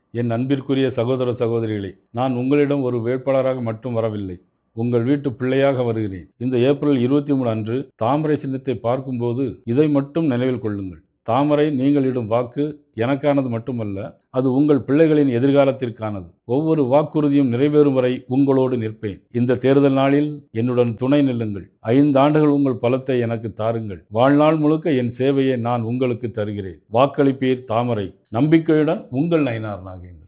என் அன்பிற்குரிய சகோதர சகோதரிகளே நான் உங்களிடம் ஒரு வேட்பாளராக மட்டும் வரவில்லை உங்கள் வீட்டு பிள்ளையாக வருகிறேன் இந்த ஏப்ரல் இருபத்தி மூணு அன்று தாமரை சின்னத்தை பார்க்கும்போது இதை மட்டும் நினைவில் கொள்ளுங்கள் தாமரை நீங்கள் இடும் வாக்கு எனக்கானது மட்டுமல்ல அது உங்கள் பிள்ளைகளின் எதிர்காலத்திற்கானது ஒவ்வொரு வாக்குறுதியும் நிறைவேறும் வரை உங்களோடு நிற்பேன் இந்த தேர்தல் நாளில் என்னுடன் துணை நில்லுங்கள் ஐந்து ஆண்டுகள் உங்கள் பலத்தை எனக்கு தாருங்கள் வாழ்நாள் முழுக்க என் சேவையை நான் உங்களுக்கு தருகிறேன் வாக்களிப்பீர் தாமரை நம்பிக்கையுடன் உங்கள் நயினார் நாகேந்திரன்